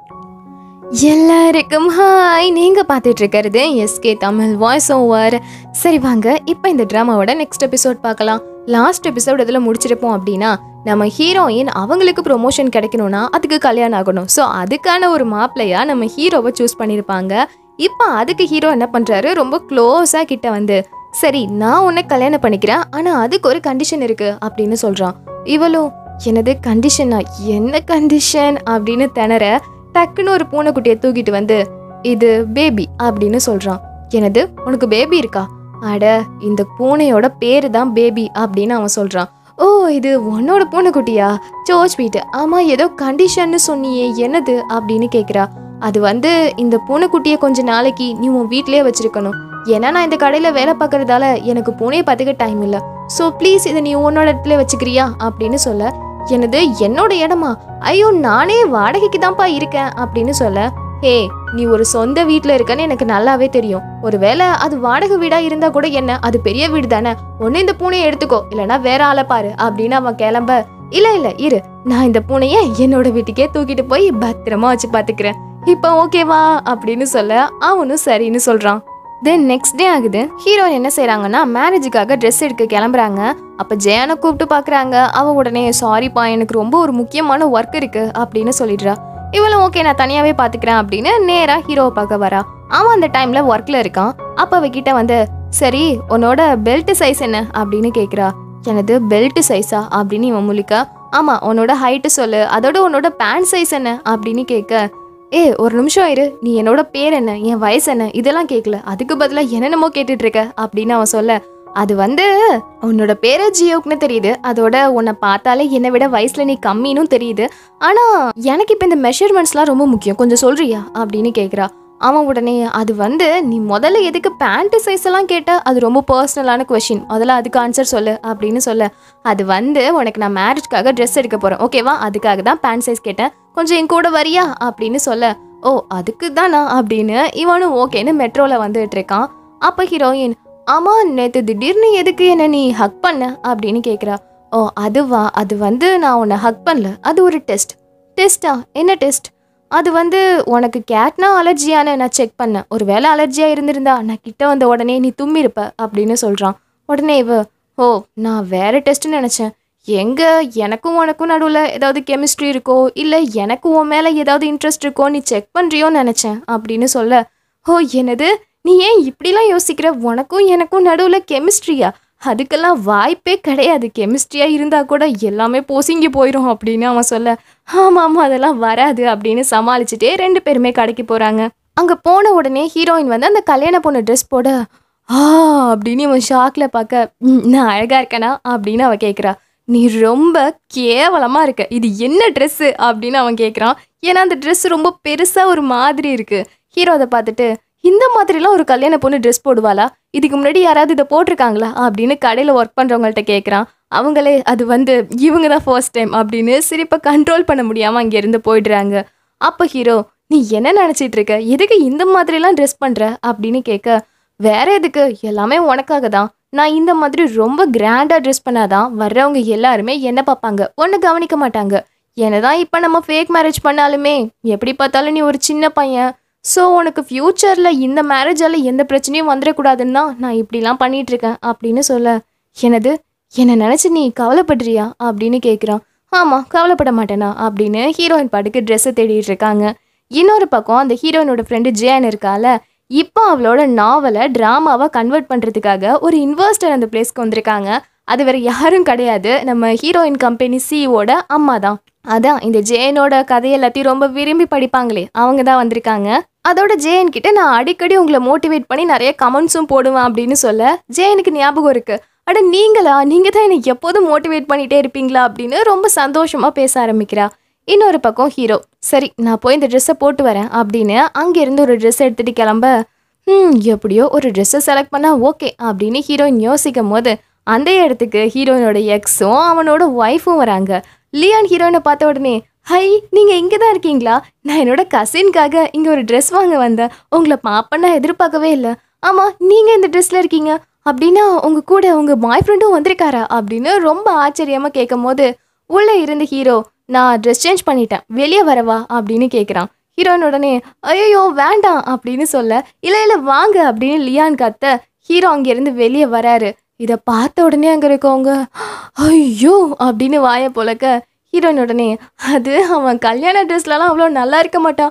எல்லாருக்கும் ஹாய் நீங்க பார்த்துட்டு இருக்கிறது எஸ்கே தமிழ் வாய்ஸ் ஓவர் சரி வாங்க இப்போ இந்த ட்ராமாவோட நெக்ஸ்ட் எபிசோட் பார்க்கலாம் லாஸ்ட் எபிசோட் இதில் முடிச்சிருப்போம் அப்படின்னா நம்ம ஹீரோயின் அவங்களுக்கு ப்ரொமோஷன் கிடைக்கணும்னா அதுக்கு கல்யாணம் ஆகணும் ஸோ அதுக்கான ஒரு மாப்பிள்ளையா நம்ம ஹீரோவை சூஸ் பண்ணியிருப்பாங்க இப்போ அதுக்கு ஹீரோ என்ன பண்றாரு ரொம்ப க்ளோஸாக கிட்ட வந்து சரி நான் உன்னை கல்யாணம் பண்ணிக்கிறேன் ஆனால் அதுக்கு ஒரு கண்டிஷன் இருக்கு அப்படின்னு சொல்றான் இவளும் எனது கண்டிஷனா என்ன கண்டிஷன் அப்படின்னு திணற டக்குன்னு ஒரு பூனைக்குட்டியை தூக்கிட்டு வந்து இது பேபி அப்படின்னு சொல்றான் எனது உனக்கு பேபி இருக்கா அட இந்த பூனையோட பேரு தான் பேபி அப்படின்னு அவன் சொல்றான் ஓ இது உன்னோட பூனைக்குட்டியா சோச் வீட்டு ஆமா ஏதோ கண்டிஷன்னு சொன்னியே என்னது அப்படின்னு கேக்குறா அது வந்து இந்த பூனைக்குட்டியை கொஞ்ச நாளைக்கு நீ உன் வீட்லயே வச்சிருக்கணும் ஏன்னா நான் இந்த கடையில வேலை பார்க்கறதால எனக்கு பூனையை பார்த்துக்க டைம் இல்லை ஸோ ப்ளீஸ் இதை நீ உன்னோட இடத்துல வச்சுக்கிறியா அப்படின்னு சொல்ல எனது என்னோட இடமா ஐயோ நானே வாடகைக்கு தான்ப்பா இருக்கேன் அப்படின்னு சொல்ல ஹே நீ ஒரு சொந்த வீட்ல இருக்கன்னு எனக்கு நல்லாவே தெரியும் ஒருவேளை அது வாடகை வீடா இருந்தா கூட என்ன அது பெரிய வீடு தானே ஒண்ணு இந்த பூனையை எடுத்துக்கோ இல்லைன்னா வேற ஆளை பாரு அப்படின்னு அவன் கிளம்ப இல்ல இல்ல இரு நான் இந்த பூனைய என்னோட வீட்டுக்கே தூக்கிட்டு போய் பத்திரமா வச்சு பாத்துக்கிறேன் இப்போ ஓகேவா அப்படின்னு சொல்ல அவனும் சரின்னு சொல்றான் தென் நெக்ஸ்ட் டே ஆகுது ஹீரோயின் என்ன செய்றாங்கன்னா மேரேஜுக்காக ட்ரெஸ் எடுக்க கிளம்புறாங்க அப்போ ஜெயானை கூப்பிட்டு பார்க்குறாங்க அவ உடனே சாரிப்பா எனக்கு ரொம்ப ஒரு முக்கியமான ஒர்க் இருக்கு அப்படின்னு சொல்லிடுறா இவளும் ஓகே நான் தனியாவே பார்த்துக்கிறேன் அப்படின்னு நேராக ஹீரோவை பார்க்க வரா அவன் அந்த டைம்ல ஒர்க்ல இருக்கான் அப்போ அவகிட்ட வந்து சரி உன்னோட பெல்ட் சைஸ் என்ன அப்படின்னு கேட்குறா எனது பெல்ட் சைஸா அப்படின்னு இவன் முழிக்க ஆமா உன்னோட ஹைட்டு சொல்லு அதோட உன்னோட பேண்ட் சைஸ் என்ன அப்படின்னு கேட்க ஏ ஒரு நிமிஷம் இரு நீ என்னோட பேர் என்ன என் வயசு என்ன இதெல்லாம் கேட்கல அதுக்கு பதிலாக என்னென்னமோ கேட்டுட்டு இருக்க அப்படின்னு அவன் சொல்ல அது வந்து உன்னோட பேரு ஜியோக்குன்னு தெரியுது அதோட உன்னை பார்த்தாலே என்னை விட வயசுல நீ கம்மின்னு தெரியுது ஆனா எனக்கு இப்போ இந்த மெஷர்மெண்ட்ஸ்லாம் ரொம்ப முக்கியம் கொஞ்சம் சொல்றியா அப்படின்னு கேட்குறா அவன் உடனே அது வந்து நீ முதல்ல எதுக்கு பேண்ட் சைஸ் எல்லாம் கேட்ட அது ரொம்ப பர்சனலான கொஷின் முதல்ல அதுக்கு ஆன்சர் சொல்லு அப்படின்னு சொல்ல அது வந்து உனக்கு நான் மேரேஜ்க்காக ட்ரெஸ் எடுக்க போறேன் ஓகேவா அதுக்காக தான் பேண்ட் சைஸ் கேட்டேன் கொஞ்சம் என் கூட வரியா அப்படின்னு சொல்ல ஓ அதுக்கு தானா அப்படின்னு இவனும் ஓகேன்னு மெட்ரோல வந்துட்டு இருக்கான் அப்ப ஹீரோயின் ஆமா நேத்து திடீர்னு எதுக்கு என்ன நீ ஹக் பண்ண அப்படின்னு கேக்குறா ஓ அதுவா அது வந்து நான் உன்னை ஹக் பண்ணல அது ஒரு டெஸ்ட் டெஸ்டா என்ன டெஸ்ட் அது வந்து உனக்கு கேட்னா அலர்ஜியான்னு நான் செக் பண்ணேன் ஒரு வேளை அலர்ஜியா இருந்திருந்தா நான் கிட்ட வந்த உடனே நீ தும்மிருப்ப அப்படின்னு சொல்றான் உடனே இவ ஓ நான் வேற டெஸ்ட்னு நினைச்சேன் எங்க எனக்கும் உனக்கும் நடுவில் ஏதாவது கெமிஸ்ட்ரி இருக்கோ இல்லை எனக்கு உன் மேலே ஏதாவது இன்ட்ரெஸ்ட் இருக்கோ நீ செக் பண்ணுறியோன்னு நினச்சேன் அப்படின்னு சொல்ல ஓ என்னது நீ ஏன் இப்படிலாம் யோசிக்கிற உனக்கும் எனக்கும் நடுவில் கெமிஸ்ட்ரியா அதுக்கெல்லாம் வாய்ப்பே கிடையாது கெமிஸ்ட்ரியா இருந்தா கூட எல்லாமே பொசுங்கி போயிடும் அப்படின்னு அவன் சொல்ல ஆமாம் ஆமாம் அதெல்லாம் வராது அப்படின்னு சமாளிச்சுட்டே ரெண்டு பேருமே கடைக்கு போகிறாங்க அங்கே போன உடனே ஹீரோயின் வந்து அந்த கல்யாண பொண்ணு ட்ரெஸ் போட ஆ அப்படின்னு இவன் ஷாக்கில் பார்க்க "ம், நான் அழகாக இருக்கேனா அப்படின்னு அவ கேட்குறா நீ ரொம்ப கேவலமா இருக்க இது என்ன ட்ரெஸ்ஸு அப்படின்னு அவன் கேட்குறான் ஏன்னா அந்த Dress ரொம்ப பெருசா ஒரு மாதிரி இருக்கு ஹீரோ அதை பார்த்துட்டு இந்த மாதிரிலாம் ஒரு கல்யாண பொண்ணு ட்ரெஸ் போடுவாளா இதுக்கு முன்னாடி யாராவது இதை போட்டிருக்காங்களா அப்படின்னு கடையில் ஒர்க் பண்ணுறவங்கள்ட்ட கேட்குறான் அவங்களே அது வந்து இவங்க தான் ஃபர்ஸ்ட் டைம் அப்படின்னு சிரிப்பை கண்ட்ரோல் பண்ண முடியாமல் அங்கேருந்து போயிடுறாங்க அப்போ ஹீரோ நீ என்ன நினச்சிட்டு இருக்க எதுக்கு இந்த மாதிரிலாம் ட்ரெஸ் பண்ணுற அப்படின்னு கேட்க வேற எதுக்கு எல்லாமே உனக்காக தான் நான் இந்த மாதிரி ரொம்ப கிராண்டாக ட்ரெஸ் பண்ணாதான் வர்றவங்க எல்லாருமே என்ன பார்ப்பாங்க ஒன்று கவனிக்க மாட்டாங்க என்னதான் இப்போ நம்ம ஃபேக் மேரேஜ் பண்ணாலுமே எப்படி பார்த்தாலும் நீ ஒரு சின்ன பையன் ஸோ உனக்கு ஃப்யூச்சரில் இந்த மேரேஜால் எந்த பிரச்சனையும் வந்துடக்கூடாதுன்னா நான் இப்படிலாம் பண்ணிட்டு இருக்கேன் அப்படின்னு சொல்ல எனது என்னை நினச்சி நீ கவலைப்படுறியா அப்படின்னு கேட்குறான் ஆமாம் கவலைப்பட மாட்டேனா அப்படின்னு ஹீரோயின் பாட்டுக்கு ட்ரெஸ்ஸை தேடிட்டு இருக்காங்க இன்னொரு பக்கம் அந்த ஹீரோயினோட ஃப்ரெண்டு ஜேன் இருக்கால இப்போ அவளோட நாவலை ட்ராமாவாக கன்வெர்ட் பண்ணுறதுக்காக ஒரு இன்வெஸ்டர் அந்த பிளேஸ்க்கு வந்திருக்காங்க அது வேற யாரும் கிடையாது நம்ம ஹீரோயின் கம்பெனி சிஇஓட அம்மா தான் அதான் இந்த ஜேனோட கதை எல்லாத்தையும் ரொம்ப விரும்பி படிப்பாங்களே அவங்க தான் வந்திருக்காங்க அதோட ஜேஎன் கிட்ட நான் அடிக்கடி உங்களை மோட்டிவேட் பண்ணி நிறைய கமெண்ட்ஸும் போடுவேன் அப்படின்னு சொல்ல ஜேனுக்கு ஞாபகம் இருக்கு அட நீங்களா நீங்க தான் என்னை எப்போதும் மோட்டிவேட் பண்ணிட்டே இருப்பீங்களா அப்படின்னு ரொம்ப சந்தோஷமா பேச ஆரம்பிக்கிறா இன்னொரு பக்கம் ஹீரோ சரி நான் போய் இந்த ட்ரெஸ்ஸை போட்டு வரேன் அப்படின்னு அங்கேருந்து ஒரு ட்ரெஸ் எடுத்துட்டு கிளம்ப ம் எப்படியோ ஒரு ட்ரெஸ்ஸை செலக்ட் பண்ணா ஓகே அப்படின்னு ஹீரோயின் யோசிக்கும் போது அந்த இடத்துக்கு ஹீரோயினோட எக்ஸும் அவனோட ஒய்ஃபும் வராங்க லியான் ஹீரோயினை பார்த்த உடனே ஹை நீங்க இங்கே தான் இருக்கீங்களா நான் என்னோட கசின்காக இங்க ஒரு ட்ரெஸ் வாங்க வந்தேன் உங்களை பாப்ப நான் எதிர்பார்க்கவே இல்லை ஆமா நீங்க இந்த ட்ரெஸ்ல இருக்கீங்க அப்படின்னா உங்க கூட உங்க பாய் ஃப்ரெண்டும் வந்திருக்காரா அப்படின்னு ரொம்ப ஆச்சரியமா கேட்கும் போது உள்ள இருந்து ஹீரோ நான் ட்ரெஸ் சேஞ்ச் பண்ணிட்டேன் வெளியே வரவா அப்படின்னு கேட்குறான் ஹீரோயின் உடனே ஐயோ வேண்டாம் அப்படின்னு சொல்ல இல்லை இல்லை வாங்க அப்படின்னு லியான் கத்த ஹீரோ அங்கேருந்து வெளியே வராரு இதை பார்த்த உடனே அங்கே இருக்கவங்க ஐயோ அப்படின்னு வாயை பொழக்க ஹீரோயின் உடனே அது அவன் கல்யாண ட்ரெஸ்லலாம் அவ்வளோ நல்லா இருக்க மாட்டான்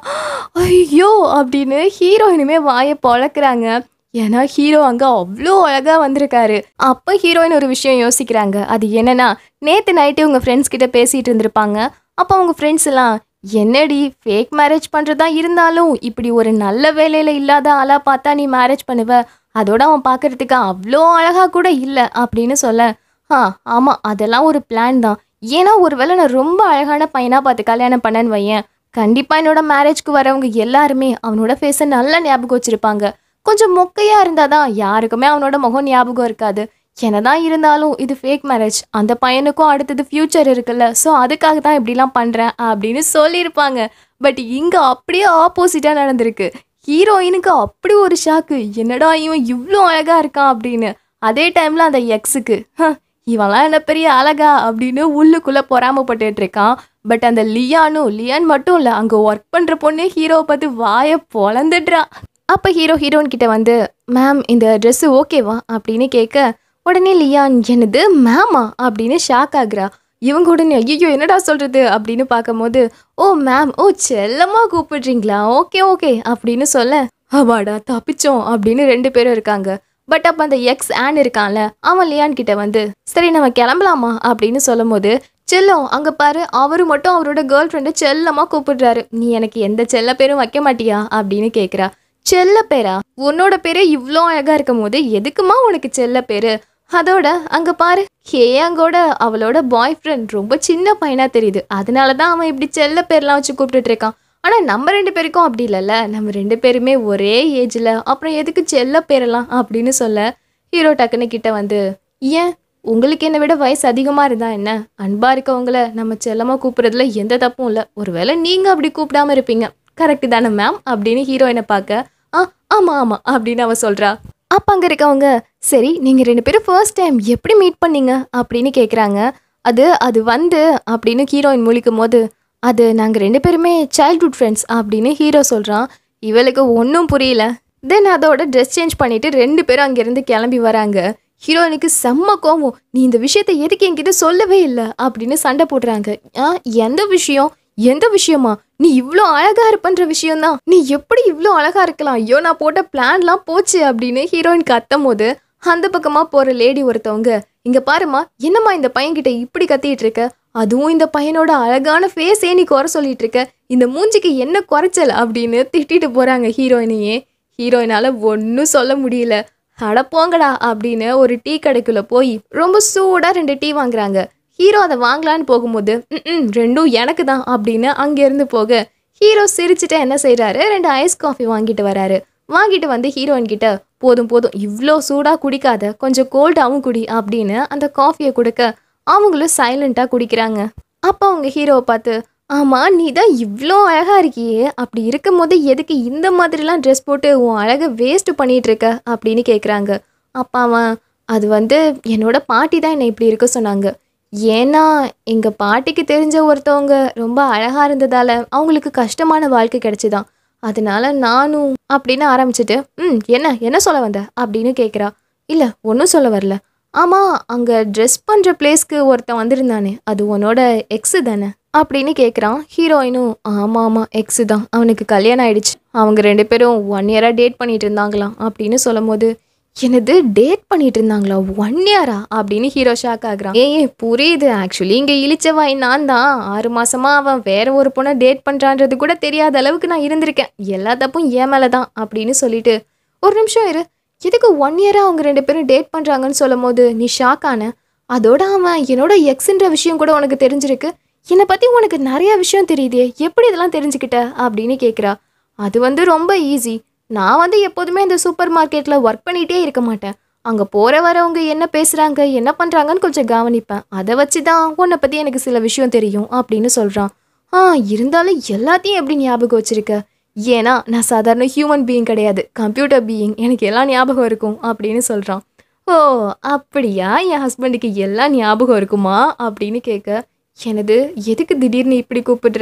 ஐயோ அப்படின்னு ஹீரோயினுமே வாயை பொழக்கிறாங்க ஏன்னா ஹீரோ அங்கே அவ்வளோ அழகாக வந்திருக்காரு அப்போ ஹீரோயின் ஒரு விஷயம் யோசிக்கிறாங்க அது என்னன்னா நேற்று நைட்டு உங்கள் ஃப்ரெண்ட்ஸ் கிட்ட பேசிகிட்டு இருந்திருப்பாங்க அப்போ அவங்க ஃப்ரெண்ட்ஸ் எல்லாம் என்னடி ஃபேக் மேரேஜ் பண்ணுறதா இருந்தாலும் இப்படி ஒரு நல்ல வேலையில் இல்லாத ஆளாக பார்த்தா நீ மேரேஜ் பண்ணுவ அதோட அவன் பார்க்கறதுக்கு அவ்வளோ அழகாக கூட இல்லை அப்படின்னு சொல்ல ஆ ஆமாம் அதெல்லாம் ஒரு பிளான் தான் ஏன்னா ஒருவேளை நான் ரொம்ப அழகான பையனாக பார்த்து கல்யாணம் பண்ணேன்னு வையேன் கண்டிப்பாக என்னோட மேரேஜ்க்கு வரவங்க எல்லாருமே அவனோட ஃபேஸை நல்லா ஞாபகம் வச்சுருப்பாங்க கொஞ்சம் மொக்கையாக இருந்தால் தான் யாருக்குமே அவனோட முகம் ஞாபகம் இருக்காது என்னதான் இருந்தாலும் இது ஃபேக் மேரேஜ் அந்த பையனுக்கும் அடுத்தது ஃப்யூச்சர் இருக்குல்ல ஸோ அதுக்காக தான் இப்படிலாம் பண்ணுறேன் அப்படின்னு சொல்லியிருப்பாங்க பட் இங்கே அப்படியே ஆப்போசிட்டாக நடந்திருக்கு ஹீரோயினுக்கு அப்படி ஒரு ஷாக்கு என்னடா இவன் இவ்வளோ அழகாக இருக்கான் அப்படின்னு அதே டைமில் அந்த எக்ஸுக்கு இவன்லாம் என்ன பெரிய அழகா அப்படின்னு உள்ளுக்குள்ளே பொறாமப்பட்டுட்டு இருக்கான் பட் அந்த லியானும் லியான் மட்டும் இல்லை அங்கே ஒர்க் பண்ணுற பொண்ணு ஹீரோவை பார்த்து வாயை பொழந்துடுறா அப்போ ஹீரோ ஹீரோயின் கிட்ட வந்து மேம் இந்த ட்ரெஸ்ஸு ஓகேவா அப்படின்னு கேட்க உடனே லியான் என்னது மேமா அப்படின்னு ஷாக் ஆகுறா இவங்க உடனே ஐயோ என்னடா சொல்கிறது அப்படின்னு பார்க்கும்போது ஓ மேம் ஓ செல்லமா கூப்பிடுறீங்களா ஓகே ஓகே அப்படின்னு சொல்ல அவாடா தப்பிச்சோம் அப்படின்னு ரெண்டு பேரும் இருக்காங்க பட் அப்போ அந்த எக்ஸ் ஆன் இருக்கான்ல அவன் லியான் கிட்ட வந்து சரி நம்ம கிளம்பலாமா அப்படின்னு சொல்லும் போது செல்லம் அங்கே பாரு அவரு மட்டும் அவரோட கேர்ள் ஃப்ரெண்டு செல்லமாக கூப்பிடுறாரு நீ எனக்கு எந்த செல்ல பேரும் வைக்க மாட்டியா அப்படின்னு கேட்குறா செல்ல பேரா உன்னோட பேரே இவ்வளோ அழகா இருக்கும் போது எதுக்குமா உனக்கு செல்ல பேரு அதோட அங்க பாரு ஹேயாங்கோட அவளோட பாய் ஃப்ரெண்ட் ரொம்ப சின்ன பையனா தெரியுது அதனால தான் அவன் இப்படி செல்ல பேர்லாம் வச்சு கூப்பிட்டுட்டு இருக்கான் ஆனா நம்ம ரெண்டு பேருக்கும் அப்படி இல்லைல்ல நம்ம ரெண்டு பேருமே ஒரே ஏஜ்ல அப்புறம் எதுக்கு செல்ல பேரெல்லாம் அப்படின்னு சொல்ல ஹீரோ டக்குன்னு கிட்ட வந்து ஏன் உங்களுக்கு என்னை விட வயசு அதிகமா இருந்தா என்ன அன்பா இருக்கவங்கள நம்ம செல்லமா கூப்பிடுறதுல எந்த தப்பும் இல்லை ஒருவேளை நீங்க அப்படி கூப்பிடாம இருப்பீங்க கரெக்டு தானே மேம் அப்படின்னு ஹீரோயினை பார்க்க ஆ ஆமாம் ஆமாம் அப்படின்னு அவ சொல்கிறா அப்போ அங்கே இருக்கவங்க சரி நீங்கள் ரெண்டு பேரும் ஃபர்ஸ்ட் டைம் எப்படி மீட் பண்ணீங்க அப்படின்னு கேட்குறாங்க அது அது வந்து அப்படின்னு ஹீரோயின் முழிக்கும் போது அது நாங்கள் ரெண்டு பேருமே சைல்ட்ஹுட் ஃப்ரெண்ட்ஸ் அப்படின்னு ஹீரோ சொல்கிறான் இவளுக்கு ஒன்றும் புரியல தென் அதோட ட்ரெஸ் சேஞ்ச் பண்ணிட்டு ரெண்டு பேரும் அங்கேருந்து கிளம்பி வராங்க ஹீரோயினுக்கு செம்ம கோவம் நீ இந்த விஷயத்த எதுக்கு என்கிட்ட சொல்லவே இல்லை அப்படின்னு சண்டை போடுறாங்க ஆ எந்த விஷயம் எந்த விஷயமா நீ இவ்வளோ அழகா இருப்பன்ற விஷயம்தான் நீ எப்படி இவ்வளோ அழகா இருக்கலாம் ஐயோ நான் போட்ட பிளான்லாம் போச்சு அப்படின்னு ஹீரோயின் கத்தும் போது அந்த பக்கமா போற லேடி ஒருத்தவங்க இங்க பாருமா என்னம்மா இந்த பையன்கிட்ட இப்படி கத்திட்டு இருக்க அதுவும் இந்த பையனோட அழகான ஃபேஸே நீ குறை சொல்லிட்டு இருக்க இந்த மூஞ்சிக்கு என்ன குறைச்சல் அப்படின்னு திட்டிட்டு போறாங்க ஹீரோயினையே ஹீரோயினால ஒன்றும் சொல்ல முடியல அட போங்கடா அப்படின்னு ஒரு டீ கடைக்குள்ள போய் ரொம்ப சூடா ரெண்டு டீ வாங்குறாங்க ஹீரோ அதை வாங்கலான்னு போகும்போது ம் ரெண்டும் எனக்கு தான் அப்படின்னு அங்கேருந்து போக ஹீரோ சிரிச்சுட்டு என்ன செய்கிறாரு ரெண்டு ஐஸ் காஃபி வாங்கிட்டு வராரு வாங்கிட்டு வந்து ஹீரோயின் கிட்ட போதும் போதும் இவ்வளோ சூடாக குடிக்காத கொஞ்சம் கோல்டாகவும் குடி அப்படின்னு அந்த காஃபியை கொடுக்க அவங்களும் சைலண்ட்டாக குடிக்கிறாங்க அப்போ அவங்க ஹீரோவை பார்த்து ஆமாம் நீ தான் இவ்வளோ அழகாக இருக்கியே அப்படி இருக்கும் போது எதுக்கு இந்த மாதிரிலாம் ட்ரெஸ் போட்டு உன் அழகை வேஸ்ட் பண்ணிட்டு இருக்க அப்படின்னு கேட்குறாங்க அப்பா அவன் அது வந்து என்னோட பாட்டி தான் என்னை இப்படி இருக்க சொன்னாங்க ஏன்னா எங்கள் பாட்டிக்கு தெரிஞ்ச ஒருத்தவங்க ரொம்ப அழகாக இருந்ததால் அவங்களுக்கு கஷ்டமான வாழ்க்கை கிடைச்சிதான் அதனால நானும் அப்படின்னு ஆரம்பிச்சிட்டு ம் என்ன என்ன சொல்ல வந்த அப்படின்னு கேட்குறா இல்லை ஒன்றும் சொல்ல வரல ஆமாம் அங்கே ட்ரெஸ் பண்ணுற பிளேஸ்க்கு ஒருத்தன் வந்திருந்தானே அது உன்னோட எக்ஸு தானே அப்படின்னு கேட்குறான் ஹீரோயினும் ஆமாம் ஆமாம் எக்ஸு தான் அவனுக்கு கல்யாணம் ஆயிடுச்சு அவங்க ரெண்டு பேரும் ஒன் இயராக டேட் பண்ணிட்டு இருந்தாங்களாம் அப்படின்னு சொல்லும் போது என்னது டேட் பண்ணிட்டு இருந்தாங்களா ஒன் இயரா அப்படின்னு ஹீரோ ஷாக் ஆகுறான் ஏய் ஏய், புரியுது ஆக்சுவலி இங்கே இழிச்சவாய் நான் தான் ஆறு மாசமா அவன் வேற ஒரு பொண்ணை டேட் பண்றான்றது கூட தெரியாத அளவுக்கு நான் இருந்திருக்கேன் எல்லா தப்பும் என் மேலே தான் அப்படின்னு சொல்லிட்டு ஒரு நிமிஷம் இரு எதுக்கு ஒன் இயரா அவங்க ரெண்டு பேரும் டேட் பண்றாங்கன்னு சொல்லும் போது நீ ஷாக் ஆன அதோட அவன் என்னோட எக்ஸுன்ற விஷயம் கூட உனக்கு தெரிஞ்சிருக்கு என்னை பத்தி உனக்கு நிறைய விஷயம் தெரியுதே எப்படி இதெல்லாம் தெரிஞ்சுக்கிட்ட அப்படின்னு கேட்குறா அது வந்து ரொம்ப ஈஸி நான் வந்து எப்போதுமே இந்த சூப்பர் மார்க்கெட்டில் ஒர்க் பண்ணிகிட்டே இருக்க மாட்டேன் அங்கே போகிற வரவங்க என்ன பேசுகிறாங்க என்ன பண்ணுறாங்கன்னு கொஞ்சம் கவனிப்பேன் அதை வச்சு தான் உன்னை பற்றி எனக்கு சில விஷயம் தெரியும் அப்படின்னு சொல்கிறான் ஆ இருந்தாலும் எல்லாத்தையும் எப்படி ஞாபகம் வச்சிருக்க ஏன்னா நான் சாதாரண ஹியூமன் பீயிங் கிடையாது கம்ப்யூட்டர் பீயிங் எனக்கு எல்லாம் ஞாபகம் இருக்கும் அப்படின்னு சொல்கிறான் ஓ அப்படியா என் ஹஸ்பண்டுக்கு எல்லாம் ஞாபகம் இருக்குமா அப்படின்னு கேட்க எனது எதுக்கு திடீர்னு இப்படி கூப்பிடுற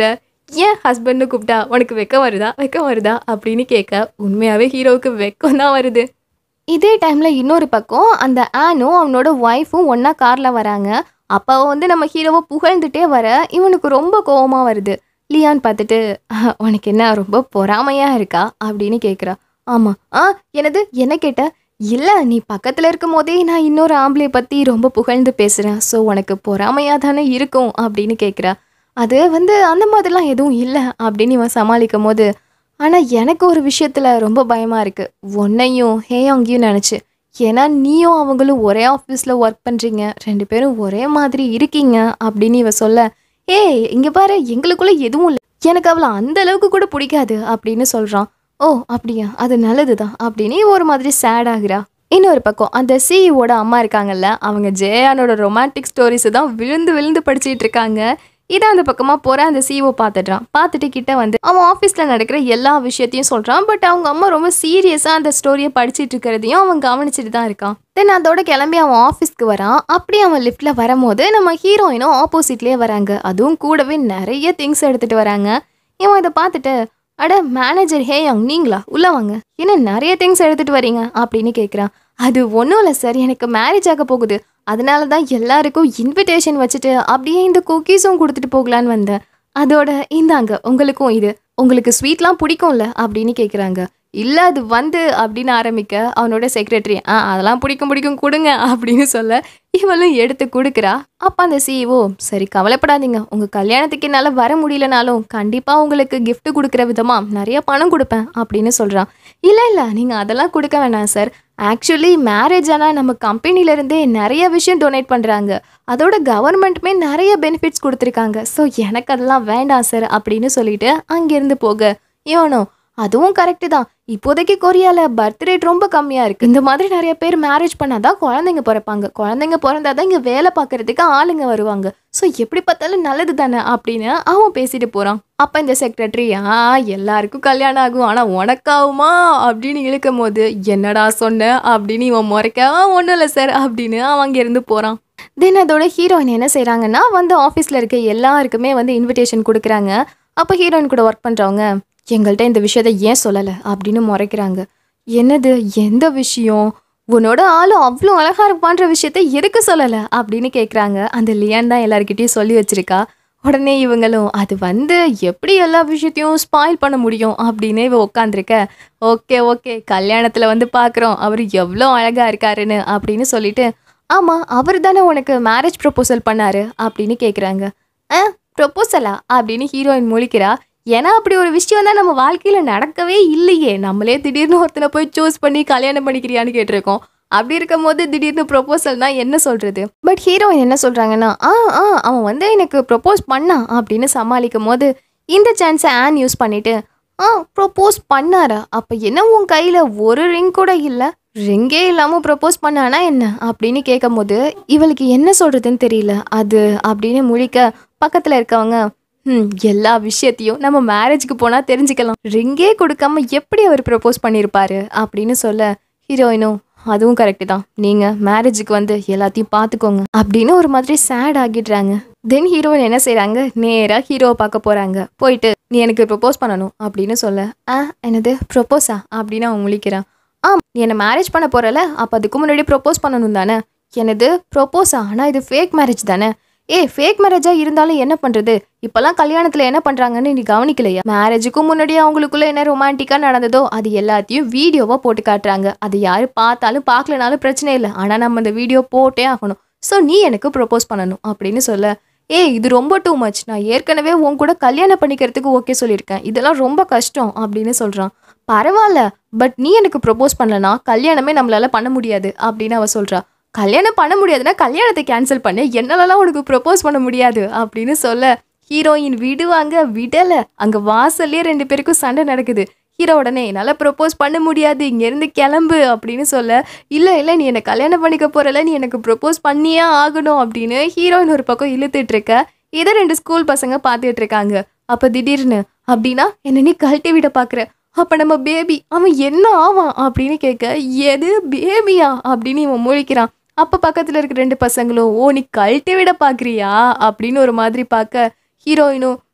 ஏன் ஹஸ்பண்ட்னு கூப்பிட்டா உனக்கு வெக்கம் வருதா வெக்கம் வருதா அப்படின்னு கேட்க உண்மையாகவே ஹீரோவுக்கு வெக்கம் தான் வருது இதே டைமில் இன்னொரு பக்கம் அந்த ஆனும் அவனோட ஒய்ஃபும் ஒன்றா காரில் வராங்க அப்போ வந்து நம்ம ஹீரோவை புகழ்ந்துட்டே வர இவனுக்கு ரொம்ப கோவமாக வருது லியான் பார்த்துட்டு "அஹ், உனக்கு என்ன ரொம்ப பொறாமையாக இருக்கா அப்படின்னு கேட்குறா ஆமாம் ஆ என்னது என்ன கேட்ட இல்லை நீ பக்கத்தில் இருக்கும் போதே நான் இன்னொரு ஆம்பளை பற்றி ரொம்ப புகழ்ந்து பேசுகிறேன் ஸோ உனக்கு பொறாமையாக தானே இருக்கும் அப்படின்னு கேட்குறா அது வந்து அந்த மாதிரிலாம் எதுவும் இல்லை அப்படின்னு இவன் சமாளிக்கும் போது ஆனால் எனக்கு ஒரு விஷயத்தில் ரொம்ப பயமாக இருக்குது உன்னையும் ஹேயாங்கையும் நினச்சி ஏன்னா நீயும் அவங்களும் ஒரே ஆஃபீஸில் ஒர்க் பண்ணுறீங்க ரெண்டு பேரும் ஒரே மாதிரி இருக்கீங்க அப்படின்னு இவ சொல்ல ஏய் இங்கே பாரு எங்களுக்குள்ள எதுவும் இல்லை எனக்கு அவளை அந்த அளவுக்கு கூட பிடிக்காது அப்படின்னு சொல்கிறான் ஓ அப்படியா அது நல்லது தான் அப்படின்னு இவ ஒரு மாதிரி சேட் ஆகுறா இன்னொரு பக்கம் அந்த சிஇஓட அம்மா இருக்காங்கல்ல அவங்க ஜெயானோட ரொமான்டிக் ஸ்டோரிஸை தான் விழுந்து விழுந்து படிச்சிட்டு இருக்காங்க இதை அந்த பக்கமாக போகிற அந்த சிஓ பார்த்துட்றான் பார்த்துட்டு கிட்ட வந்து அவன் ஆஃபீஸில் நடக்கிற எல்லா விஷயத்தையும் சொல்கிறான் பட் அவங்க அம்மா ரொம்ப சீரியஸாக அந்த ஸ்டோரியை படிச்சிட்டு இருக்கிறதையும் அவன் கவனிச்சிட்டு தான் இருக்கான் தென் அதோட கிளம்பி அவன் ஆஃபீஸ்க்கு வரான் அப்படி அவன் லிஃப்ட்டில் வரும்போது நம்ம ஹீரோயினும் ஆப்போசிட்லேயே வராங்க அதுவும் கூடவே நிறைய திங்ஸ் எடுத்துகிட்டு வராங்க இவன் இதை பார்த்துட்டு அட மேனேஜர் ஹேயாங் நீங்களா உள்ள வாங்க என்ன நிறைய திங்ஸ் எடுத்துட்டு வரீங்க அப்படின்னு கேட்குறான் அது ஒன்றும் இல்லை சார் எனக்கு மேரேஜ் ஆக போகுது அதனால தான் எல்லாருக்கும் இன்விடேஷன் வச்சுட்டு அப்படியே இந்த குக்கீஸும் கொடுத்துட்டு போகலான்னு வந்தேன் அதோட இந்தாங்க உங்களுக்கும் இது உங்களுக்கு ஸ்வீட்லாம் பிடிக்கும்ல அப்படின்னு கேட்குறாங்க இல்லை அது வந்து அப்படின்னு ஆரம்பிக்க அவனோட செக்ரட்டரி ஆ அதெல்லாம் பிடிக்கும் பிடிக்கும் கொடுங்க அப்படின்னு சொல்ல இவளும் எடுத்து கொடுக்குறா அப்போ அந்த சிஇஓ சரி கவலைப்படாதீங்க உங்கள் கல்யாணத்துக்கு என்னால் வர முடியலனாலும் கண்டிப்பாக உங்களுக்கு gift கொடுக்குற விதமாக நிறைய பணம் கொடுப்பேன் அப்படின்னு சொல்கிறான் இல்லை இல்லை நீங்கள் அதெல்லாம் கொடுக்க வேணாம் சார் ஆக்சுவலி மேரேஜ் ஆனால் நம்ம கம்பெனிலேருந்தே நிறைய விஷயம் டொனேட் பண்ணுறாங்க அதோட கவர்மெண்ட்டுமே நிறைய பெனிஃபிட்ஸ் கொடுத்துருக்காங்க ஸோ எனக்கு அதெல்லாம் வேண்டாம் சார் அப்படின்னு சொல்லிட்டு அங்கேருந்து போக இவனோ அதுவும் கரெக்டு தான் இப்போதைக்கு கொரியாவில் பர்த் ரேட் ரொம்ப கம்மியாக இருக்குது இந்த மாதிரி நிறைய பேர் மேரேஜ் பண்ணாதான் குழந்தைங்க பிறப்பாங்க குழந்தைங்க பிறந்தாதான் இங்கே வேலை பார்க்கறதுக்கு ஆளுங்க வருவாங்க ஸோ எப்படி பார்த்தாலும் நல்லது தானே அப்படின்னு அவன் பேசிட்டு போகிறான் அப்போ இந்த செக்ரட்டரி ஆ எல்லாருக்கும் கல்யாணம் ஆகும் ஆனால் உனக்காகுமா அப்படின்னு இழுக்கும் போது என்னடா சொன்ன அப்படின்னு இவன் முறைக்க ஒன்றும் இல்லை சார் அப்படின்னு அவன் அங்கேருந்து போகிறான் தென் அதோட ஹீரோயின் என்ன செய்கிறாங்கன்னா வந்து ஆஃபீஸில் இருக்க எல்லாருக்குமே வந்து இன்விடேஷன் கொடுக்குறாங்க அப்போ ஹீரோயின் கூட ஒர்க் பண்ணுறவங்க எங்கள்கிட்ட இந்த விஷயத்த ஏன் சொல்லலை அப்படின்னு முறைக்கிறாங்க என்னது எந்த விஷயம் உன்னோட ஆளும் அவ்வளோ அழகா இருப்பான்ற விஷயத்த எதுக்கு சொல்லலை அப்படின்னு கேட்குறாங்க அந்த லியான் தான் எல்லாருக்கிட்டையும் சொல்லி வச்சிருக்கா உடனே இவங்களும் அது வந்து எப்படி எல்லா விஷயத்தையும் ஸ்பாயில் பண்ண முடியும் அப்படின்னு இவ உட்காந்துருக்க ஓகே ஓகே கல்யாணத்தில் வந்து பார்க்குறோம் அவர் எவ்வளோ அழகாக இருக்காருன்னு அப்படின்னு சொல்லிட்டு ஆமாம் அவர் தானே உனக்கு மேரேஜ் ப்ரொபோசல் பண்ணாரு அப்படின்னு கேட்குறாங்க ஆ ப்ரொபோசலா அப்படின்னு ஹீரோயின் முழிக்கிறா ஏன்னா அப்படி ஒரு விஷயம் தான் நம்ம வாழ்க்கையில் நடக்கவே இல்லையே நம்மளே திடீர்னு ஒருத்தனை போய் சூஸ் பண்ணி கல்யாணம் பண்ணிக்கிறியான்னு கேட்டிருக்கோம் அப்படி இருக்கும் போது திடீர்னு ப்ரொபோசல்னா என்ன சொல்கிறது பட் ஹீரோயின் என்ன சொல்கிறாங்கன்னா ஆ ஆ அவன் வந்து எனக்கு ப்ரொப்போஸ் பண்ணான் அப்படின்னு சமாளிக்கும் போது இந்த சான்ஸை ஆன் யூஸ் பண்ணிட்டு ஆ ப்ரொப்போஸ் பண்ணாரா அப்போ என்ன உன் கையில் ஒரு ரிங் கூட இல்லை ரிங்கே இல்லாமல் ப்ரொப்போஸ் பண்ணானா என்ன அப்படின்னு கேட்கும்போது இவளுக்கு என்ன சொல்கிறதுன்னு தெரியல அது அப்படின்னு முழிக்க பக்கத்தில் இருக்கவங்க ம் எல்லா விஷயத்தையும் நம்ம மேரேஜ்க்கு போனால் தெரிஞ்சுக்கலாம் ரிங்கே கொடுக்காம எப்படி அவர் ப்ரப்போஸ் பண்ணியிருப்பாரு அப்படின்னு சொல்ல ஹீரோயினும் அதுவும் கரெக்டு தான் நீங்கள் மேரேஜுக்கு வந்து எல்லாத்தையும் பார்த்துக்கோங்க அப்படின்னு ஒரு மாதிரி சேட் ஆகிடுறாங்க தென் ஹீரோயின் என்ன செய்கிறாங்க நேராக ஹீரோவை பார்க்க போகிறாங்க போயிட்டு நீ எனக்கு ப்ரப்போஸ் பண்ணணும் அப்படின்னு சொல்ல ஆ என்னது ப்ரொப்போஸா அப்படின்னு அவன் முழிக்கிறான் ஆ நீ என்னை மேரேஜ் பண்ண போகிறல அப்போ அதுக்கு முன்னாடி ப்ரொப்போஸ் பண்ணணும் தானே எனது ப்ரொப்போஸா ஆனால் இது ஃபேக் மேரேஜ் தானே ஏ ஃபேக் மேரேஜாக இருந்தாலும் என்ன பண்ணுறது இப்போல்லாம் கல்யாணத்தில் என்ன பண்ணுறாங்கன்னு நீ கவனிக்கலையா மேரேஜுக்கு முன்னாடி அவங்களுக்குள்ள என்ன ரொமான்டிக்காக நடந்ததோ அது எல்லாத்தையும் வீடியோவாக போட்டு காட்டுறாங்க அது யார் பார்த்தாலும் பார்க்கலனாலும் பிரச்சனை இல்லை ஆனால் நம்ம அந்த வீடியோ போட்டே ஆகணும் ஸோ நீ எனக்கு ப்ரொப்போஸ் பண்ணணும் அப்படின்னு சொல்ல ஏய் இது ரொம்ப டூ மச் நான் ஏற்கனவே உன் கூட கல்யாணம் பண்ணிக்கிறதுக்கு ஓகே சொல்லியிருக்கேன் இதெல்லாம் ரொம்ப கஷ்டம் அப்படின்னு சொல்கிறான் பரவாயில்ல பட் நீ எனக்கு ப்ரொப்போஸ் பண்ணலனா கல்யாணமே நம்மளால பண்ண முடியாது அப்படின்னு அவ சொல்கிறா கல்யாணம் பண்ண முடியாதுன்னா கல்யாணத்தை கேன்சல் பண்ணு என்னாலலாம் உனக்கு ப்ரொப்போஸ் பண்ண முடியாது அப்படின்னு சொல்ல ஹீரோயின் விடுவாங்க விடலை அங்கே வாசல்லே ரெண்டு பேருக்கும் சண்டை நடக்குது ஹீரோ உடனே என்னால் ப்ரொப்போஸ் பண்ண முடியாது இங்கேருந்து கிளம்பு அப்படின்னு சொல்ல இல்லை இல்லை நீ என்னை கல்யாணம் பண்ணிக்க போகிறல நீ எனக்கு ப்ரொப்போஸ் பண்ணியே ஆகணும் அப்படின்னு ஹீரோயின் ஒரு பக்கம் இழுத்துட்டு இருக்க இதை ரெண்டு ஸ்கூல் பசங்க பார்த்துட்டு இருக்காங்க அப்போ திடீர்னு அப்படின்னா என்ன நீ கழட்டி விட பார்க்குற அப்போ நம்ம பேபி அவன் என்ன ஆவான் அப்படின்னு கேட்க எது பேபியா அப்படின்னு இவன் முழிக்கிறான் அப்போ பக்கத்தில் இருக்க ரெண்டு பசங்களும் ஓ நீ கழட்டி விட பார்க்குறியா அப்படின்னு ஒரு மாதிரி பார்க்க ஹீரோயினும் "ஹம்,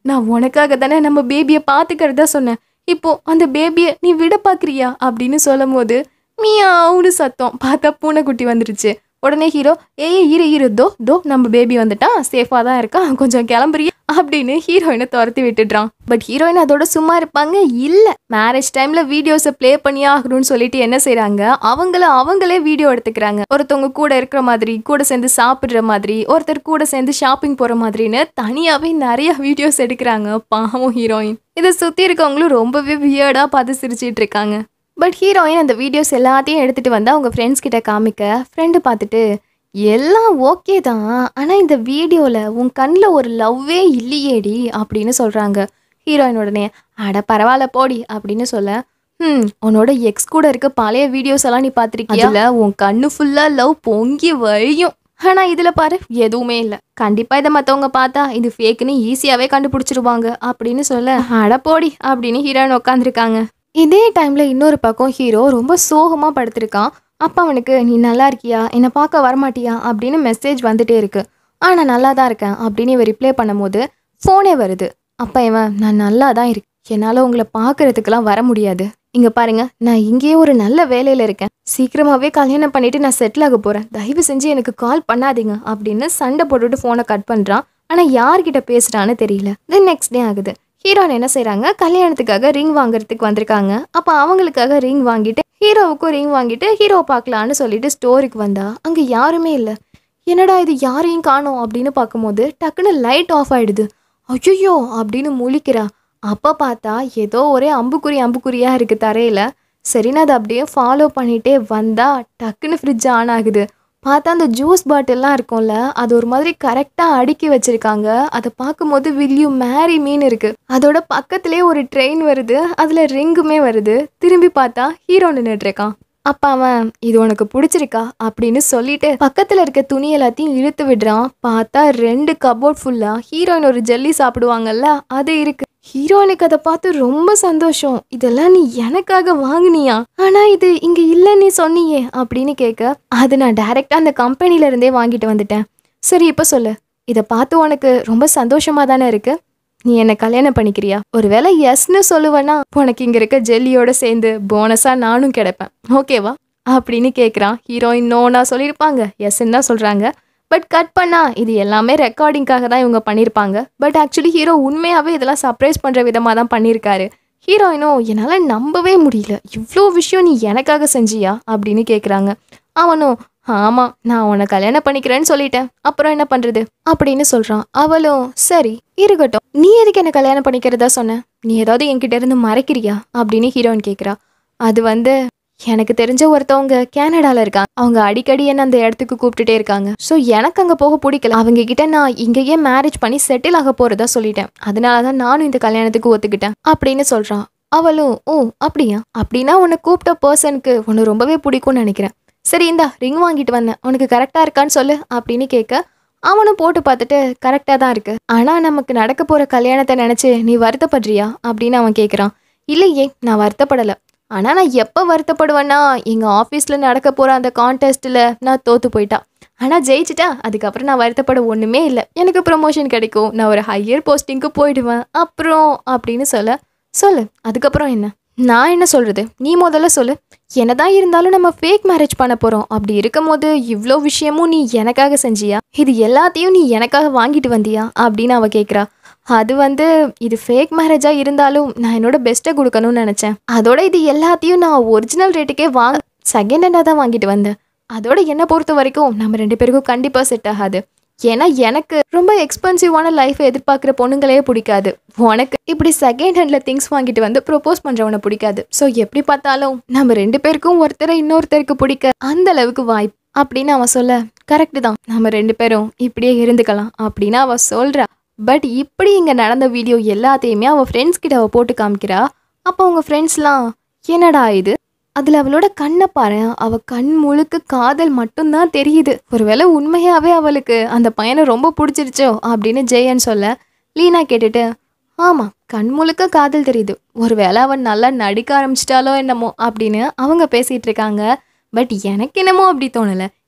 நான் உனக்காக தானே நம்ம பேபியை பார்த்துக்கிறதா சொன்னேன் இப்போ அந்த பேபியை நீ விட பார்க்குறியா அப்படின்னு சொல்லும் போது மியாவுன்னு சத்தம் பார்த்தா பூனைக்குட்டி வந்துருச்சு உடனே ஹீரோ ஏய் இரு இரு தோ தோ நம்ம பேபி வந்துட்டான் சேஃபாக தான் இருக்கான் கொஞ்சம் கிளம்புறியா அப்படின்னு ஹீரோயினை துரத்தி விட்டுடுறான் பட் ஹீரோயின் அதோட சும்மா இருப்பாங்க இல்லை மேரேஜ் டைமில் வீடியோஸை ப்ளே பண்ணியே ஆகணும்னு சொல்லிட்டு என்ன செய்கிறாங்க அவங்கள அவங்களே வீடியோ எடுத்துக்கிறாங்க ஒருத்தவங்க கூட இருக்கிற மாதிரி கூட சேர்ந்து சாப்பிட்ற மாதிரி ஒருத்தர் கூட சேர்ந்து ஷாப்பிங் போகிற மாதிரின்னு தனியாகவே நிறைய வீடியோஸ் எடுக்கிறாங்க பாவம் ஹீரோயின் இதை சுற்றி இருக்கவங்களும் ரொம்பவே வியர்டாக பார்த்து சிரிச்சிட்டு இருக்காங்க பட் ஹீரோயின் அந்த வீடியோஸ் எல்லாத்தையும் எடுத்துகிட்டு வந்து அவங்க ஃப்ரெண்ட்ஸ் கிட்ட காமிக்க ஃப்ரெண்டு பார்த்துட்டு எல்லாம் ஓகே தான் ஆனால் இந்த வீடியோவில் உன் கண்ணில் ஒரு லவ்வே இல்லையேடி அப்படின்னு சொல்கிறாங்க ஹீரோயின் உடனே அட பரவாயில்ல போடி அப்படின்னு சொல்ல ம் உன்னோட எக்ஸ் கூட இருக்க பழைய வீடியோஸ் எல்லாம் நீ பார்த்துருக்கியா இல்லை உன் கண்ணு ஃபுல்லாக லவ் பொங்கி வழியும் ஆனால் இதில் பாரு எதுவுமே இல்லை கண்டிப்பாக இதை மற்றவங்க பார்த்தா இது ஃபேக்குன்னு ஈஸியாகவே கண்டுபிடிச்சிருவாங்க அப்படின்னு சொல்ல அட போடி அப்படின்னு ஹீரோயின் உட்காந்துருக்காங்க இதே டைமில் இன்னொரு பக்கம் ஹீரோ ரொம்ப சோகமாக படுத்திருக்கான் அப்போ அவனுக்கு நீ நல்லா இருக்கியா என்னை பார்க்க வரமாட்டியா அப்படின்னு மெசேஜ் வந்துட்டே இருக்கு ஆ நான் நல்லா தான் இருக்கேன் அப்படின்னு இவன் ரிப்ளை பண்ணும்போது ஃபோனே வருது அப்போ இவன் நான் நல்லா தான் இருக்கேன் என்னால் உங்களை பார்க்கறதுக்கெல்லாம் வர முடியாது இங்கே பாருங்க நான் இங்கேயே ஒரு நல்ல வேலையில் இருக்கேன் சீக்கிரமாகவே கல்யாணம் பண்ணிட்டு நான் செட்டில் ஆக போகிறேன் தயவு செஞ்சு எனக்கு கால் பண்ணாதீங்க அப்படின்னு சண்டை போட்டுட்டு ஃபோனை கட் பண்ணுறான் ஆனால் யார்கிட்ட பேசுகிறான்னு தெரியல தென் நெக்ஸ்ட் டே ஆகுது ஹீரோயின் என்ன செய்கிறாங்க கல்யாணத்துக்காக ரிங் வாங்குறதுக்கு வந்திருக்காங்க அப்போ அவங்களுக்காக ரிங் வாங்கிட்டு ஹீரோவுக்கும் ரிங் வாங்கிட்டு ஹீரோவை பார்க்கலான்னு சொல்லிட்டு ஸ்டோருக்கு வந்தா அங்கே யாருமே இல்லை என்னடா இது யாரையும் காணோம் அப்படின்னு பார்க்கும்போது டக்குன்னு லைட் ஆஃப் ஆயிடுது ஐயோ அப்படின்னு முழிக்கிறா அப்போ பார்த்தா ஏதோ ஒரே அம்புக்குறி அம்புக்குறியாக இருக்குது தரையில் சரின்னு அதை அப்படியே ஃபாலோ பண்ணிகிட்டே வந்தா டக்குன்னு ஃப்ரிட்ஜ் ஆன் ஆகுது பார்த்தா அந்த ஜூஸ் பாட்டில்லாம் இருக்கும்ல அது ஒரு மாதிரி கரெக்டாக அடுக்கி வச்சிருக்காங்க அதை பார்க்கும்போது வில்யூ மேரி மீன் இருக்கு அதோட பக்கத்துலேயே ஒரு ட்ரெயின் வருது அதில் ரிங்குமே வருது திரும்பி பார்த்தா ஹீரோ நின்றுட்டு இருக்கான் அப்ப அவன் இது உனக்கு பிடிச்சிருக்கா அப்படின்னு சொல்லிட்டு பக்கத்துல இருக்க துணி எல்லாத்தையும் இழுத்து விடுறான் பார்த்தா ரெண்டு கபோர்ட் ஃபுல்லா ஹீரோயின் ஒரு ஜெல்லி சாப்பிடுவாங்கல்ல அது இருக்கு ஹீரோயினுக்கு அதை பார்த்து ரொம்ப சந்தோஷம் இதெல்லாம் நீ எனக்காக வாங்குனியா ஆனா இது இங்க இல்ல நீ சொன்னியே அப்படின்னு கேட்க அது நான் டைரக்டா அந்த கம்பெனில இருந்தே வாங்கிட்டு வந்துட்டேன் சரி இப்ப சொல்லு இதை பார்த்து உனக்கு ரொம்ப சந்தோஷமா தானே இருக்கு நீ என்னை கல்யாணம் பண்ணிக்கிறியா ஒருவேளை எஸ்னு சொல்லுவேன்னா உனக்கு இங்க இருக்க ஜெல்லியோட சேர்ந்து போனஸா நானும் கிடைப்பேன் ஓகேவா அப்படின்னு கேட்குறான் ஹீரோயின் நோனா சொல்லியிருப்பாங்க எஸ்ன்னு தான் சொல்றாங்க பட் கட் பண்ணா இது எல்லாமே ரெக்கார்டிங்காக தான் இவங்க பண்ணியிருப்பாங்க பட் ஆக்சுவலி ஹீரோ உண்மையாகவே இதெல்லாம் சர்ப்ரைஸ் பண்ணுற விதமாக தான் பண்ணியிருக்காரு ஹீரோயினும் என்னால் நம்பவே முடியல இவ்வளோ விஷயம் நீ எனக்காக செஞ்சியா அப்படின்னு கேட்குறாங்க அவனும் ஆமாம் நான் உன்னை கல்யாணம் பண்ணிக்கிறேன்னு சொல்லிட்டேன் அப்புறம் என்ன பண்ணுறது அப்படின்னு சொல்கிறான் அவளும் சரி இருக்கட்டும் நீ எதுக்கு என்ன கல்யாணம் பண்ணிக்கிறதா சொன்ன நீ ஏதாவது என்கிட்ட இருந்து மறைக்கிறியா அப்படின்னு ஹீரோயின் கேட்குறா அது வந்து எனக்கு தெரிஞ்ச ஒருத்தவங்க கனடால இருக்காங்க அவங்க அடிக்கடி என்ன அந்த இடத்துக்கு கூப்பிட்டுட்டே இருக்காங்க ஸோ எனக்கு அங்கே போக பிடிக்கல அவங்க கிட்ட நான் இங்கேயே மேரேஜ் பண்ணி செட்டில் ஆக போறதா சொல்லிட்டேன் அதனால தான் நானும் இந்த கல்யாணத்துக்கு ஒத்துக்கிட்டேன் அப்படின்னு சொல்றான் அவளும் ஓ அப்படியா அப்படின்னா உன்னை கூப்பிட்ட பர்சனுக்கு உன்னை ரொம்பவே பிடிக்கும்னு நினைக்கிறேன் சரி இந்தா ரிங் வாங்கிட்டு வந்தேன் உனக்கு கரெக்டாக இருக்கான்னு சொல்லு அப்படின்னு கேட்க அவனும் போட்டு பார்த்துட்டு கரெக்டாக தான் இருக்கு ஆனால் நமக்கு நடக்க போகிற கல்யாணத்தை நினச்சி நீ வருத்தப்படுறியா அப்படின்னு அவன் கேட்குறான் இல்லையே நான் வருத்தப்படலை ஆனால் நான் எப்போ வருத்தப்படுவேன்னா எங்கள் ஆஃபீஸில் நடக்க போகிற அந்த கான்டெஸ்ட்டில் நான் தோற்று போயிட்டா ஆனால் ஜெயிச்சிட்டா அதுக்கப்புறம் நான் வருத்தப்பட ஒன்றுமே இல்லை எனக்கு ப்ரமோஷன் கிடைக்கும் நான் ஒரு ஹையர் போஸ்டிங்க்கு போயிடுவேன் அப்புறம் அப்படின்னு சொல்ல சொல்லு அதுக்கப்புறம் என்ன நான் என்ன சொல்கிறது நீ முதல்ல சொல்லு என்னதான் இருந்தாலும் நம்ம ஃபேக் மேரேஜ் பண்ண போகிறோம் அப்படி இருக்கும் போது இவ்வளோ விஷயமும் நீ எனக்காக செஞ்சியா இது எல்லாத்தையும் நீ எனக்காக வாங்கிட்டு வந்தியா அப்படின்னு அவ கேட்குறா அது வந்து இது ஃபேக் மேரேஜாக இருந்தாலும் நான் என்னோட பெஸ்ட்டை கொடுக்கணும்னு நினச்சேன் அதோட இது எல்லாத்தையும் நான் ஒரிஜினல் ரேட்டுக்கே வாங்க செகண்ட் ஹேண்டாக தான் வாங்கிட்டு வந்தேன் அதோட என்னை பொறுத்த வரைக்கும் நம்ம ரெண்டு பேருக்கும் கண்டிப்பாக செட் ஆகாது ஏன்னா எனக்கு ரொம்ப எக்ஸ்பென்சிவான லைஃப்பை எதிர்பார்க்குற பொண்ணுங்களே பிடிக்காது உனக்கு இப்படி செகண்ட் ஹேண்டில் திங்ஸ் வாங்கிட்டு வந்து ப்ரொப்போஸ் பண்ணுறவனை பிடிக்காது ஸோ எப்படி பார்த்தாலும் நம்ம ரெண்டு பேருக்கும் ஒருத்தரை இன்னொருத்தருக்கு பிடிக்க அந்த அளவுக்கு வாய்ப்பு அப்படின்னு அவன் சொல்ல கரெக்டு தான் நம்ம ரெண்டு பேரும் இப்படியே இருந்துக்கலாம் அப்படின்னு அவ சொல்றா பட் இப்படி இங்கே நடந்த வீடியோ எல்லாத்தையுமே அவள் ஃப்ரெண்ட்ஸ் கிட்ட அவள் போட்டு காமிக்கிறா அப்போ அவங்க ஃப்ரெண்ட்ஸ்லாம் என்னடா இது அதில் அவளோட கண்ணை பாரு அவ கண் முழுக்க காதல் மட்டும்தான் தெரியுது ஒருவேளை உண்மையாகவே அவளுக்கு அந்த பையனை ரொம்ப பிடிச்சிருச்சோ அப்படின்னு ஜெயன் சொல்ல லீனா கேட்டுட்டு ஆமாம் கண் முழுக்க காதல் தெரியுது ஒருவேளை அவன் நல்லா நடிக்க ஆரம்பிச்சிட்டாலோ என்னமோ அப்படின்னு அவங்க பேசிகிட்டு இருக்காங்க பட் எனக்கு என்னமோ அப்படி தோணலை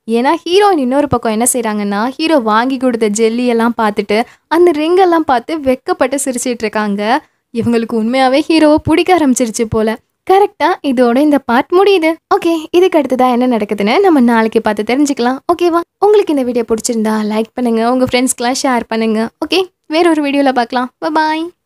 ஏன்னா ஹீரோயின் இன்னொரு பக்கம் என்ன செய்கிறாங்கன்னா ஹீரோ வாங்கி கொடுத்த ஜெல்லி எல்லாம் பார்த்துட்டு அந்த ring எல்லாம் பார்த்து வெக்கப்பட்டு சிரிச்சிட்டு இருக்காங்க இவங்களுக்கு உண்மையாகவே ஹீரோவை பிடிக்க ஆரம்பிச்சிருச்சு போல கரெக்டாக இதோட இந்த பார்ட் முடியுது ஓகே இதுக்கு அடுத்ததா என்ன நடக்குதுன்னு நம்ம நாளைக்கு பார்த்து தெரிஞ்சுக்கலாம் ஓகேவா உங்களுக்கு இந்த வீடியோ பிடிச்சிருந்தா லைக் பண்ணுங்க உங்கள் ஃப்ரெண்ட்ஸ்க்கெலாம் ஷேர் பண்ணுங்க ஓகே வேற ஒரு வீடியோவில் பார்க்கலாம் பாய்